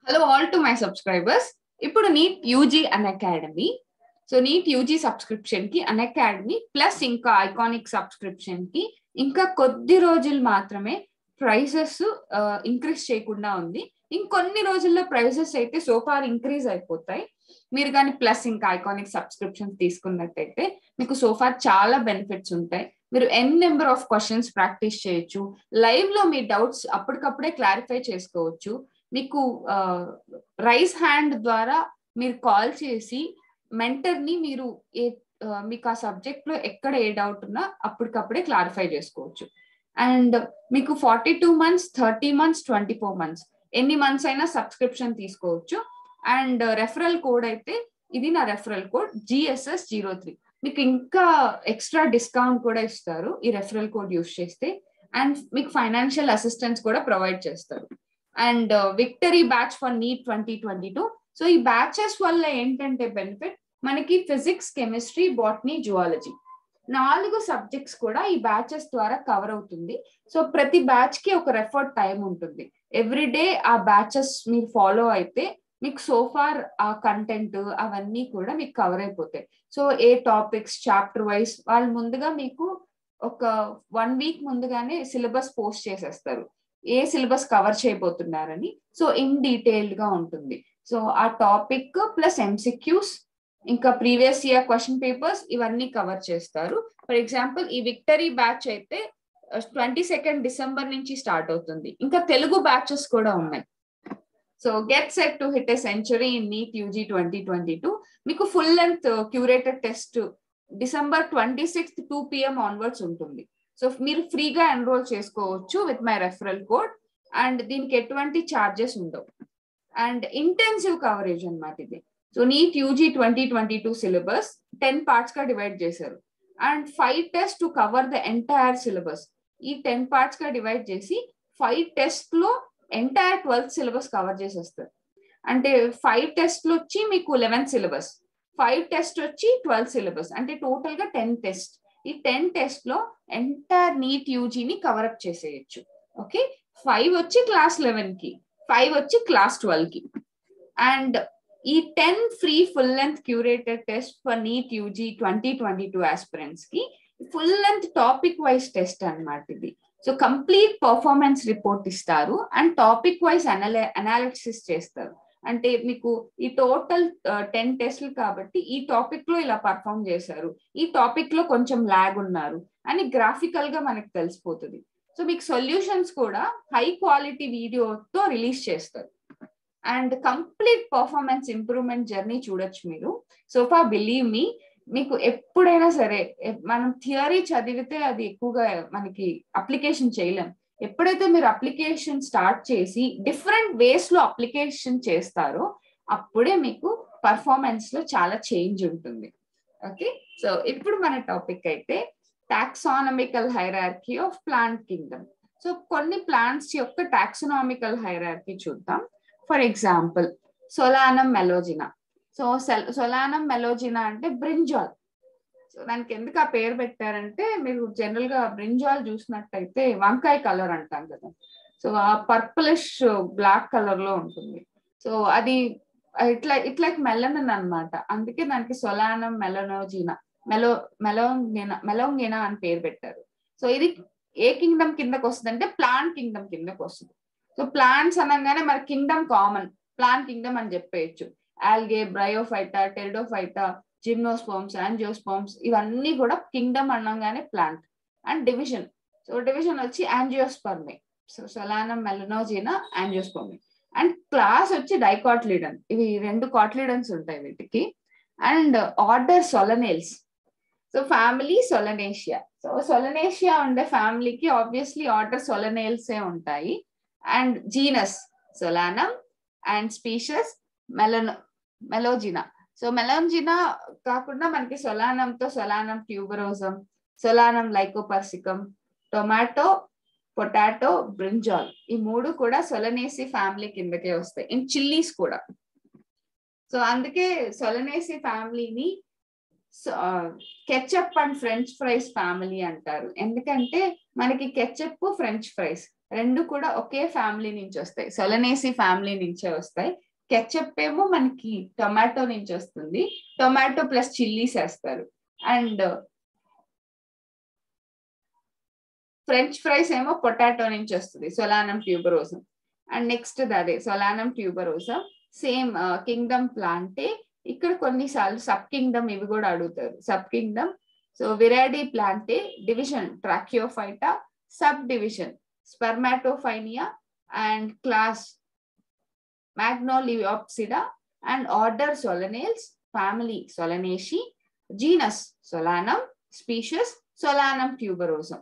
hello all to my subscribers ఇప్పుడు NEET UG Unacademy so NEET UG subscription కి Unacademy plus ఇంకా iconic subscription కి ఇంకా కొద్ది రోజులు మాత్రమే ప్రైసెస్ ఇంక్రీజ్ చేయకుండా ఉంది ఇంకొన్ని రోజుల్లో ప్రైసెస్ అయితే సోఫార్ ఇంక్రీజ్ అయిపోతాయి మీరు కానీ ప్లస్ ఇంకా ఐకానిక్ సబ్స్క్రిప్షన్ తీసుకున్నట్టయితే మీకు సోఫార్ చాలా బెనిఫిట్స్ ఉంటాయి మీరు N number of questions practice చేయొచ్చు లైవ్ లో మీ డౌట్స్ అప్పటికప్పుడే క్లారిఫై చేసుకోవచ్చు మీకు రైస్ హ్యాండ్ ద్వారా మీరు కాల్ చేసి మెంటర్ ని మీరు ఏ మీకు ఆ సబ్జెక్ట్ లో ఎక్కడ ఏ డౌట్ ఉన్నా అప్పటికప్పుడే క్లారిఫై చేసుకోవచ్చు అండ్ మీకు forty two months thirty months twenty four months ఎన్ని మంత్స్ అయినా సబ్స్క్రిప్షన్ తీసుకోవచ్చు అండ్ రెఫరల్ కోడ్ అయితే ఇది నా referral code GSS zero three మీకు ఇంకా ఎక్స్ట్రా డిస్కౌంట్ కూడా ఇస్తారు ఈ రెఫరల్ కోడ్ యూస్ చేస్తే అండ్ మీకు ఫైనాన్షియల్ అసిస్టెన్స్ కూడా ప్రొవైడ్ చేస్తారు and victory batch for NEET twenty twenty two so ఈ బ్యాచెస్ వల్ల ఏంటంటే బెనిఫిట్ మనకి ఫిజిక్స్ కెమిస్ట్రీ బాటనీ జువాలజీ నాలుగు సబ్జెక్ట్స్ కూడా ఈ బ్యాచెస్ ద్వారా కవర్ అవుతుంది సో ప్రతి బ్యాచ్ కి ఒక రెఫర్డ్ టైం ఉంటుంది ఎవ్రీ డే ఆ బ్యాచెస్ మీరు ఫాలో అయితే మీకు సోఫార్ ఆ కంటెంట్ అవన్నీ కూడా మీకు కవర్ అయిపోతాయి సో ఏ టాపిక్స్ చాప్టర్ వైజ్ వాళ్ళు ముందుగా మీకు ఒక వన్ వీక్ ముందుగానే సిలబస్ పోస్ట్ చేసేస్తారు ఏ సిలబస్ కవర్ చేయబోతున్నారని సో ఇన్ డీటెయిల్డ్ గా ఉంటుంది సో ఆ టాపిక్ ప్లస్ ఎంసిక్యూస్ ఇంకా ప్రీవియస్ ఇయర్ క్వశ్చన్ పేపర్స్ ఇవన్నీ కవర్ చేస్తారు ఫర్ ఎగ్జాంపుల్ ఈ విక్టరీ బ్యాచ్ అయితే ట్వంటీ సెకండ్ డిసెంబర్ నుంచి స్టార్ట్ అవుతుంది ఇంకా తెలుగు బ్యాచెస్ కూడా ఉన్నాయి so get set to hit a century in NEET UG twenty twenty two మీకు full length curated test December twenty sixth two PM onwards ఉంటుంది so మీరు ఫ్రీగా ఎన్రోల్ చేసుకోవచ్చు with my referral code and దీనికి ఎటువంటి charges ఉండవు and intensive coverage అనమాట ఇది so NEET UG twenty twenty two syllabus ten parts గా డివైడ్ చేశారు and five test to cover the entire syllabus ఈ టెన్ పార్ట్స్ గా డివైడ్ చేసి ఫైవ్ టెస్ట్ లో ఎంటైర్ ట్వెల్త్ సిలబస్ కవర్ చేసేస్తారు అంటే ఫైవ్ టెస్ట్లు వచ్చి మీకు లెవెన్త్ సిలబస్ ఫైవ్ టెస్ట్ వచ్చి ట్వెల్త్ సిలబస్ అంటే టోటల్ గా టెన్ టెస్ట్ ఈ టెన్ టెస్ట్ లో ఎంటైర్ నీట్ యూజీని కవరప్ చేసేయచ్చు ఓకే ఫైవ్ వచ్చి క్లాస్ లెవెన్ కి ఫైవ్ వచ్చి క్లాస్ ట్వెల్వ్ కి అండ్ ఈ ten free full length curated test for NEET UG twenty twenty two aspirants కి full length topic wise test అనమాట ఇది సో కంప్లీట్ పర్ఫార్మెన్స్ రిపోర్ట్ ఇస్తారు అండ్ టాపిక్ వైజ్ అనలై analysis చేస్తారు అంటే మీకు ఈ టోటల్ టెన్ టెస్ట్లు కాబట్టి ఈ టాపిక్ లో ఇలా పర్ఫామ్ చేశారు ఈ టాపిక్ లో కొంచెం ల్యాగ్ ఉన్నారు అని గ్రాఫికల్ గా మనకు తెలిసిపోతుంది సో మీకు సొల్యూషన్స్ కూడా హై క్వాలిటీ వీడియోతో రిలీజ్ చేస్తారు and complete performance improvement journey చూడొచ్చు మీరు సోఫా బిలీవ్ మీ మీకు ఎప్పుడైనా సరే మనం థియరీ చదివితే అది ఎక్కువగా మనకి అప్లికేషన్ చేయలేం ఎప్పుడైతే మీరు అప్లికేషన్ స్టార్ట్ చేసి డిఫరెంట్ వేస్ లో అప్లికేషన్ చేస్తారో అప్పుడే మీకు పర్ఫార్మెన్స్ లో చాలా చేంజ్ ఉంటుంది ఓకే సో ఇప్పుడు మన టాపిక్ అయితే taxonomical hierarchy of plant kingdom so కొన్ని ప్లాంట్స్ యొక్క టాక్సనామికల్ హైరార్కీ చూద్దాం for example Solanum melongena so Solanum melongena అంటే బ్రింజాల్ సో దానికి ఎందుకు ఆ పేరు పెట్టారంటే మీరు జనరల్ గా బ్రింజాల్ చూసినట్టయితే వంకాయ కలర్ అంటాం కదా సో ఆ పర్పులిష్ బ్లాక్ కలర్ లో ఉంటుంది సో అది ఇట్లా ఇట్లా మెలనన్ అనమాట అందుకే దానికి సొలానం మెలనోజినా మెలో మెలోంగినా మెలోంగినా అని పేరు పెట్టారు సో ఇది ఏ కింగ్డమ్ కిందకు వస్తుంది అంటే ప్లాంట్ కింగ్డమ్ కిందకు వస్తుంది సో ప్లాంట్స్ అనగానే మన కింగ్డమ్ కామన్ ప్లాంట్ కింగ్డమ్ అని చెప్పేయచ్చు algae Bryophyta Pteridophyta gymnosperms angiosperms ఇవన్నీ కూడా కింగ్డమ్ అనగానే plant and division so division వచ్చి Angiospermae so Solanum melongena Angiospermae and class వచ్చి డైకాట్లిడన్ ఇవి రెండు కాట్లిడన్స్ ఉంటాయి వీటికి and order Solanales so family Solanaceae so Solanaceae ఉండే ఫ్యామిలీకి ఆబ్వియస్లీ ఆర్డర్ సొలనేల్సే ఉంటాయి and genus Solanum and species మెలనో మెలోజినా సో మెలోంజినా కాకుండా మనకి సొలానంతో Solanum tuberosum Solanum lycopersicum tomato potato brinjal ఈ మూడు కూడా సొలనేసి ఫ్యామిలీ కిందకే వస్తాయి ఇన్ చిల్లీస్ కూడా సో అందుకే సొలనేసి ఫ్యామిలీని ketchup and French fries family అంటారు ఎందుకంటే మనకి కెచప్ ఫ్రెంచ్ ఫ్రైస్ రెండు కూడా ఒకే ఫ్యామిలీ నుంచి వస్తాయి సొలనేసి ఫ్యామిలీ నుంచే వస్తాయి కెచప్ ఏమో మనకి టొమాటో నుంచి వస్తుంది టొమాటో ప్లస్ చిల్లీస్ వేస్తారు అండ్ ఫ్రెంచ్ ఫ్రైస్ ఏమో పొటాటో నుంచి వస్తుంది సొలానం ట్యూబరోజం అండ్ నెక్స్ట్ అదే Solanum tuberosum same kingdom Plantae ఇక్కడ కొన్నిసార్లు సబ్ కింగ్డమ్ ఇవి కూడా అడుగుతారు sub kingdom so Viridiplantae division Tracheophyta sub division Spermatophytina and class Magnoliopsida and order Solanales family Solanaceae genus Solanum species Solanum tuberosum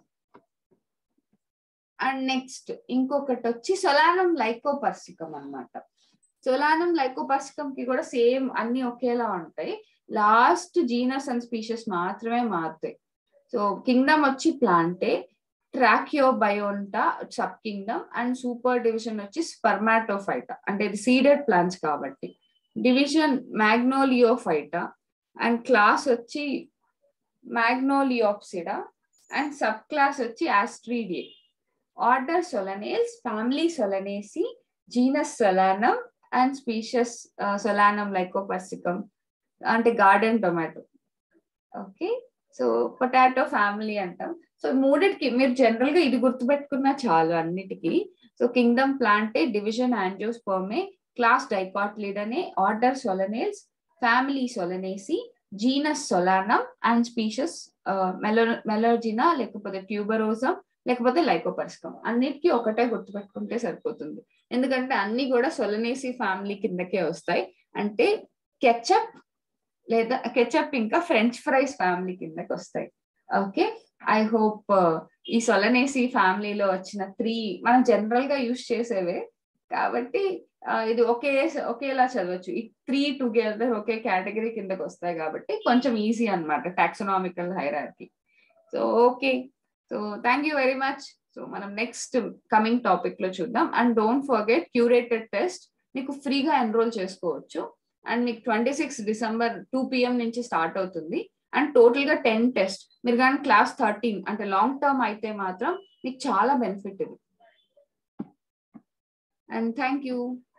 and next ఇంకొకటి వచ్చి సొలానం లైకోపర్సికం అనమాట సొలానం లైకోపర్సికం కి కూడా సేమ్ అన్ని ఒకేలా ఉంటాయి లాస్ట్ జీనస్ అండ్ స్పీషియస్ మాత్రమే మారుతాయి సో కింగ్డమ్ వచ్చి Plantae Tracheobionta sub kingdom and super division వచ్చి స్పర్మాటోఫైటా అంటే ఇది సీడెడ్ ప్లాంట్స్ కాబట్టి డివిజన్ మ్యాగ్నోలియోఫైటా అండ్ క్లాస్ వచ్చి మ్యాగ్నోలియోప్సిడా అండ్ సబ్ క్లాస్ వచ్చి Asteridae order Solanales family Solanaceae genus Solanum and species Solanum lycopersicum అంటే garden tomato okay so potato family అంటాం so మూడిటికి మీరు జనరల్ గా ఇది గుర్తుపెట్టుకున్నా చాలు అన్నిటికీ so kingdom Plantae division Angiospermae class Dicotyledonae order Solanales family Solanaceae genus Solanum and spacious మెలో మెలోజినా లేకపోతే ట్యూబరోజం లేకపోతే లైకోపర్స్కం అన్నిటికీ ఒకటే గుర్తుపెట్టుకుంటే సరిపోతుంది ఎందుకంటే అన్ని కూడా సొలనేసి ఫ్యామిలీ కిందకే వస్తాయి అంటే కెచప్ లేదా కెచప్ ఇంకా ఫ్రెంచ్ ఫ్రైస్ ఫ్యామిలీ కిందకి వస్తాయి ఓకే ఐ హోప్ ఈ సొలనేసి ఫ్యామిలీలో వచ్చిన త్రీ మనం జనరల్ గా యూస్ చేసేవే కాబట్టి ఇది ఒకే ఒకేలా చదవచ్చు ఈ త్రీ టుగెదర్ ఒకే కేటగిరీ కిందకి వస్తాయి కాబట్టి కొంచెం ఈజీ అనమాట taxonomical hierarchy so okay so thank you very much so మనం నెక్స్ట్ కమింగ్ టాపిక్ లో చూద్దాం and don't forget curated test మీకు ఫ్రీగా ఎన్రోల్ చేసుకోవచ్చు అండ్ మీకు twenty six December two PM నుంచి స్టార్ట్ అవుతుంది అండ్ టోటల్ గా టెన్ టెస్ట్ మీరు కానీ క్లాస్ థర్టీన్ అంటే లాంగ్ టర్మ్ అయితే మాత్రం మీకు చాలా బెనిఫిట్ ఇది అండ్ థ్యాంక్ యూ